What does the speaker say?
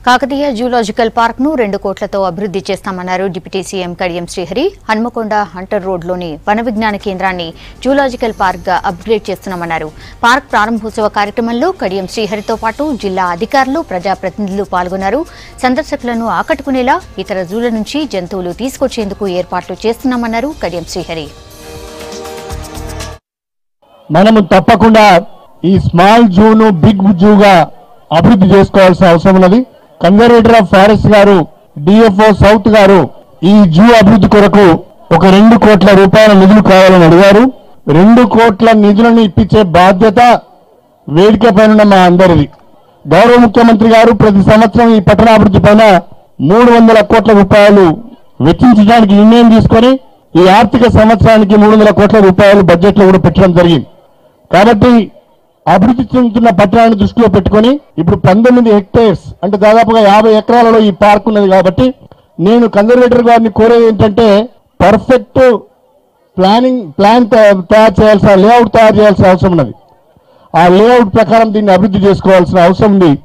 Kakatiya zoological park ను రెండు కోట్లతో అభివృద్ధి చేస్తామన్నారు deputy CM Kadiyam Srihari Hanamkonda Hunter రోడ్లోని వన విజ్ఞాన కేంద్రాన్ని జూలాజికల్ పార్క్ గా అప్గ్రేడ్ చేస్తున్నామన్నారు పార్క్ ప్రారంభోత్సవ కార్యక్రమంలో కడియం శ్రీహరితో పాటు జిల్లా అధికారులు ప్రజాప్రతినిధులు పాల్గొన్నారు సందర్శకులను ఆకట్టుకునేలా ఇతర జూల నుంచి జంతువులు తీసుకొచ్చేందుకు ఏర్పాట్లు చేస్తున్నామన్నారు కడియం శ్రీహరి మనము తప్పకుండా ఈ స్మాల్ జూను బిగ్ జూగా అభివృద్ధి చేసుకోవాల్సిన అవసరం ఉన్నది కన్జర్వేటర్ ఆఫ్ ఫారెస్ట్ గారు డిఎఫ్ఓ సౌత్ గారు ఈ జూ అభివృద్ధి కొరకు ఒక రెండు కోట్ల రూపాయల నిధులు కావాలని అడిగారు రెండు కోట్ల నిధులను ఇప్పించే బాధ్యత వేదిక పైన మా అందరిది గౌరవ ముఖ్యమంత్రి గారు ప్రతి సంవత్సరం ఈ పట్టణాభివృద్ధి పైన మూడు వందల కోట్ల రూపాయలు వెచ్చించడానికి నిర్ణయం తీసుకొని ఈ ఆర్థిక సంవత్సరానికి మూడు వందల కోట్ల రూపాయలు బడ్జెట్ లో కూడా పెట్టడం జరిగింది కాబట్టి అభివృద్ధి చెందుతున్న పట్టణాన్ని దృష్టిలో పెట్టుకొని ఇప్పుడు పంతొమ్మిది హెక్టేర్స్ అంటే దాదాపుగా యాభై ఎకరాలలో ఈ పార్క్ ఉన్నది కాబట్టి నేను కన్జర్వేటర్ గారిని కోరేది ఏంటంటే పర్ఫెక్ట్ ప్లానింగ్ ప్లాన్ తయా- తయారు చేయాల్సిన లేఅవుట్ తయారు చేయాల్సిన అవసరం ఉన్నది ఆ లేఅవుట్ ప్రకారం దీన్ని అభివృద్ధి చేసుకోవాల్సిన అవసరం ఉంది